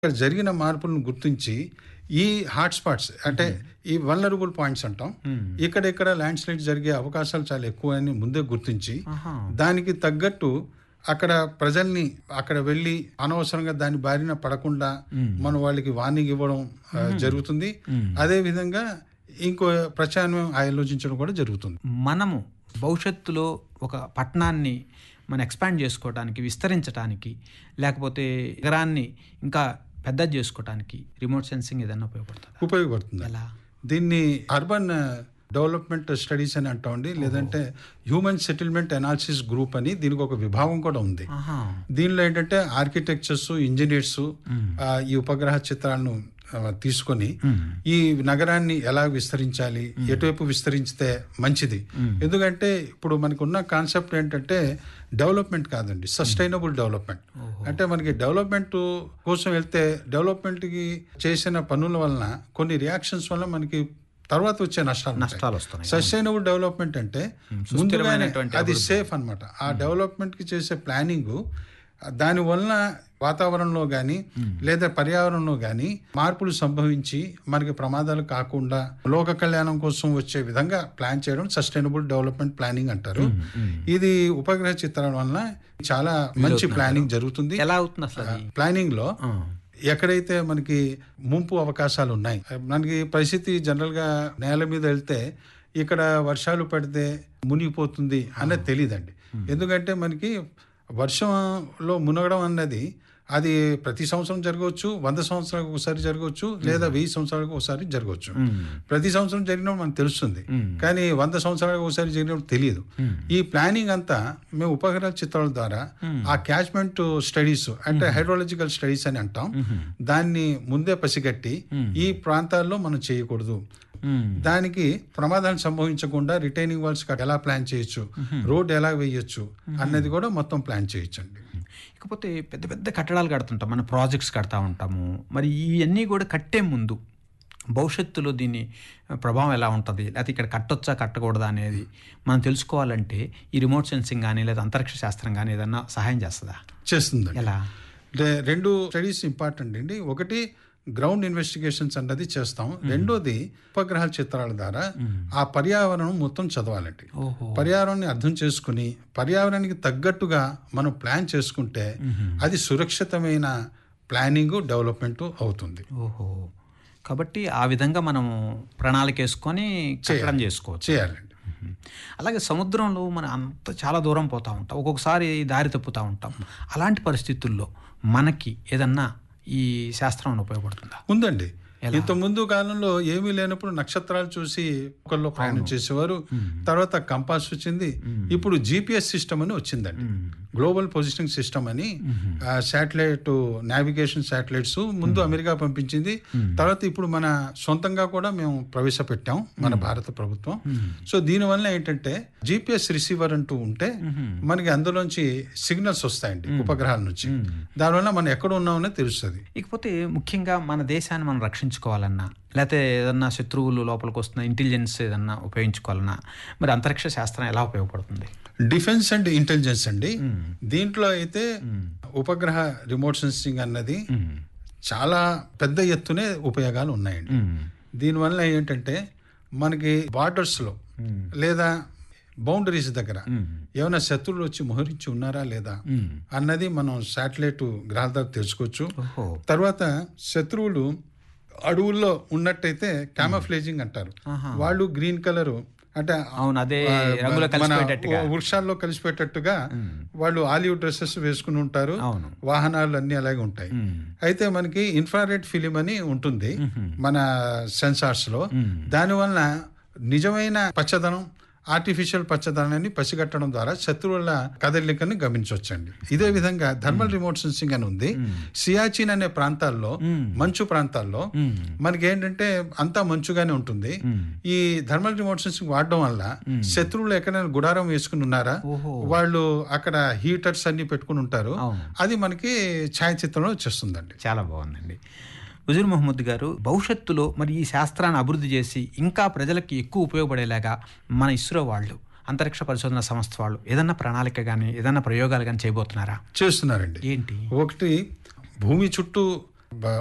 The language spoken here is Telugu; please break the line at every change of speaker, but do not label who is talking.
ఇక్కడ జరిగిన మార్పులను గుర్తించి ఈ హాట్ స్పాట్స్ అంటే ఈ వల్నరబుల్ పాయింట్స్ అంటాం ఇక్కడ ఇక్కడ ల్యాండ్ స్లైడ్ జరిగే అవకాశాలు చాలా ఎక్కువ అని ముందే గుర్తించి
ఆహా.
దానికి తగ్గట్టు అక్కడ ప్రజల్ని అక్కడ వెళ్ళి అనవసరంగా దాని బారిన పడకుండా మనం వాళ్ళకి వార్నింగ్ ఇవ్వడం ఆ, జరుగుతుంది అదే విధంగా ఇంకో ప్రత్యామ్నాయం ఆలోచించడం కూడా జరుగుతుంది
మనము భవిష్యత్తులో ఒక పట్టణాన్ని మనం ఎక్స్పాండ్ చేసుకోవడానికి విస్తరించడానికి లేకపోతే నగరాన్ని ఇంకా పెద్ద చేసుకోవడానికి రిమోట్ సెన్సింగ్ ఏదైనా ఉపయోగపడుతుంది
ఉపయోగపడుతుంది
ఎలా
దీన్ని అర్బన్ డెవలప్మెంట్ స్టడీస్ అని అంటామండి లేదంటే హ్యూమన్ సెటిల్మెంట్ అనాలిసిస్ గ్రూప్ అని దీనికి ఒక విభాగం కూడా ఉంది
ఆహా
దీనిలో ఏంటంటే ఆర్కిటెక్చర్స్ ఇంజనీర్స్ ఈ ఉపగ్రహ చిత్రాలను ఆ, తీసుకొని ఈ నగరాన్ని ఎలా విస్తరించాలి ఎటువైపు విస్తరించితే మంచిది ఎందుకంటే ఇప్పుడు మనకు ఉన్న కాన్సెప్ట్ ఏంటంటే డెవలప్మెంట్ కాదండి సస్టైనబుల్ డెవలప్మెంట్ అంటే మనకి డెవలప్మెంట్ కోసం వెళ్తే డెవలప్మెంట్కి చేసిన పనుల వలన కొన్ని రియాక్షన్స్ వల్ల మనకి తర్వాత వచ్చే నష్టాలు ఉంటాయి.
నష్టాలు వస్తున్నాయి
సస్టైనబుల్ డెవలప్మెంట్ అంటే ముందుగానే
సుస్థిరమైనటువంటి
అది సేఫ్ అన్నమాట ఆ డెవలప్మెంట్ కి చేసే ప్లానింగ్ దాని వలన వాతావరణంలో కానీ లేదా పర్యావరణంలో కానీ మార్పులు సంభవించి మనకి ప్రమాదాలు కాకుండా లోక కళ్యాణం కోసం వచ్చే విధంగా ప్లాన్ చేయడం సస్టైనబుల్ డెవలప్మెంట్ ప్లానింగ్ అంటారు ఇది ఉపగ్రహ చిత్రాల వలన చాలా మంచి ప్లానింగ్ జరుగుతుంది
ఎలా అవుతుంది అసలు అది
ప్లానింగ్ లో
ఆ.
ఎక్కడైతే మనకి ముంపు అవకాశాలు ఉన్నాయి మనకి పరిస్థితి జనరల్ గా నేల మీద వెళ్తే ఇక్కడ వర్షాలు పడితే మునిగిపోతుంది అన్నది తెలియదండి ఎందుకంటే మనకి వర్షంలో మునగడం అన్నది అది ప్రతి సంవత్సరం జరగవచ్చు వంద సంవత్సరాలకు ఒకసారి జరగవచ్చు లేదా వెయ్యి సంవత్సరాలకు ఒకసారి జరగవచ్చు ప్రతి సంవత్సరం జరిగినప్పుడు మనకు తెలుస్తుంది కానీ వంద సంవత్సరాలకు ఒకసారి జరిగినప్పుడు తెలియదు ఈ ప్లానింగ్ అంతా మేము ఉపగ్రహ చిత్రాల ద్వారా ఆ క్యాచ్మెంట్ స్టడీస్ అంటే హైడ్రాలజికల్ స్టడీస్ అని అంటాం దాన్ని ముందే పసిగట్టి ఈ ప్రాంతాల్లో మనం చేయకూడదు
మ్మ్.
దానికి ప్రమాదాలు సంభవించకుండా రిటైనింగ్ వాల్స్ ఎలా ప్లాన్ చేయొచ్చు రోడ్ ఎలా వేయొచ్చు అన్నది కూడా మొత్తం ప్లాన్ చేయొచ్చు అండి
ఇకపోతే పెద్ద పెద్ద కట్టడాలు కడుతుంటాం మన ప్రాజెక్ట్స్ కడతా ఉంటాము మరి ఇవన్నీ కూడా కట్టే ముందు భవిష్యత్తులో దీని ప్రభావం ఎలా ఉంటుంది లేకపోతే ఇక్కడ కట్టొచ్చా కట్టకూడదా అనేది మనం తెలుసుకోవాలంటే ఈ రిమోట్ సెన్సింగ్ కానీ లేదా అంతరిక్ష శాస్త్రం కానీ ఏదన్నా సహాయం చేస్తుందా
చేస్తుందండి
ఎలా
అంటే రెండు స్టడీస్ ఇంపార్టెంట్ అండి ఒకటి గ్రౌండ్ ఇన్వెస్టిగేషన్స్ అన్నది చేస్తాం రెండోది ఉపగ్రహాల చిత్రాల ద్వారా ఆ పర్యావరణం మొత్తం చదవాలండి
ఓహో
పర్యావరణాన్ని అర్థం చేసుకుని పర్యావరణానికి తగ్గట్టుగా మనం ప్లాన్ చేసుకుంటే అది సురక్షితమైన ప్లానింగ్ డెవలప్మెంట్ అవుతుంది
ఓహో కాబట్టి ఆ విధంగా మనము ప్రణాళిక వేసుకొని కట్టడం చేసుకోవచ్చు
చేయాలండి
మ్మ్. అలాగే సముద్రంలో మనం అంత చాలా దూరం పోతూ ఉంటాం ఒక్కొక్కసారి దారి తప్పుతూ ఉంటాం అలాంటి పరిస్థితుల్లో మనకి ఏదన్నా ఈ శాస్త్రం ఉపయోగపడుతుందా
ఉందండి ఇంత ముందు కాలంలో ఏమీ లేనప్పుడు నక్షత్రాలు చూసి ఒకళ్ళు ప్రయాణం చేసేవారు తర్వాత కంపాస్ వచ్చింది ఇప్పుడు జిపిఎస్ సిస్టమ్ అని వచ్చిందండి గ్లోబల్ పొజిషనింగ్ సిస్టమ్ అని శాటిలైట్ నావిగేషన్ శాటిలైట్స్ ముందు అమెరికా పంపించింది తర్వాత ఇప్పుడు మన సొంతంగా కూడా మేము ప్రవేశపెట్టాం మన భారత ప్రభుత్వం సో దీనివల్ల ఏంటంటే జిపిఎస్ రిసీవర్ అంటూ ఉంటే మనకి అందులోంచి సిగ్నల్స్ వస్తాయండి ఉపగ్రహాల నుంచి దానివల్ల మనం ఎక్కడ ఉన్నామనే తెలుస్తుంది
ఇకపోతే ముఖ్యంగా మన దేశాన్ని మనం రక్షించుకోవాలన్నా లేకపోతే ఏదన్నా శత్రువులు లోపలికి వస్తున్న ఇంటెలిజెన్స్ ఏదన్నా ఉపయోగించుకోవాలన్నా మరి అంతరిక్ష శాస్త్రం ఎలా ఉపయోగపడుతుంది
డిఫెన్స్ అండ్ ఇంటెలిజెన్స్ అండి దీంట్లో అయితే ఉపగ్రహ రిమోట్ సెన్సింగ్ అన్నది చాలా పెద్ద ఎత్తునే ఉపయోగాలు ఉన్నాయండి దీనివల్ల ఏంటంటే మనకి బార్డర్స్ లో లేదా బౌండరీస్ దగ్గర ఏమైనా శత్రువులు వచ్చి మోహరించి ఉన్నారా లేదా అన్నది మనం శాటిలైట్ గ్రహాల ద్వారా తెలుసుకోవచ్చు
ఓహో
తర్వాత శత్రువులు అడవుల్లో ఉన్నట్టయితే క్యామఫ్లేజింగ్ అంటారు వాళ్ళు గ్రీన్ కలర్ అంటే
అవును అదే
ఆ,
రంగులో
మన
కలిసిపోయేటట్టుగా
వృక్షాల్లో కలిసిపెట్టట్టుగా వాళ్ళు ఆలివ్ డ్రెస్సెస్ వేసుకుని ఉంటారు
అవును
వాహనాలు అన్ని అలాగే ఉంటాయి అయితే మనకి ఇన్ఫ్రారెడ్ ఫిలిం అని ఉంటుంది మన సెన్సార్స్ లో దానివల్ల నిజమైన పచ్చదనం ఆర్టిఫిషియల్ పచ్చదనాన్ని పసిగట్టడం ద్వారా శత్రువుల కదలికని గమనించవచ్చండి ఇదే విధంగా థర్మల్ రిమోట్ సెన్సింగ్ అని ఉంది సియాచిన్ అనే ప్రాంతాల్లో మంచు ప్రాంతాల్లో మనకి ఏంటంటే అంతా మంచుగానే ఉంటుంది ఈ థర్మల్ రిమోట్ సెన్సింగ్ వాడడం వల్ల శత్రువులు ఎక్కడైనా గుడారం వేసుకుని ఉన్నారా
ఓహో
వాళ్ళు అక్కడ హీటర్స్ అన్ని పెట్టుకుని ఉంటారు
అవును
అది మనకి ఛాయాచిత్రంలో వచ్చేస్తుందండి
చాలా బాగుందండి ఉజూర్ మహమ్మద్ గారు భవిష్యత్తులో మరి ఈ శాస్త్రాన్ని అభివృద్ధి చేసి ఇంకా ప్రజలకి ఎక్కువ ఉపయోగపడేలాగా మన ఇస్రో వాళ్ళు అంతరిక్ష పరిశోధన సంస్థ వాళ్ళు ఏదన్నా ప్రణాళిక కానీ ఏదన్నా ప్రయోగాలు కానీ చేయబోతున్నారా
చేస్తున్నారండి
ఏంటి
ఒకటి భూమి చుట్టూ బ-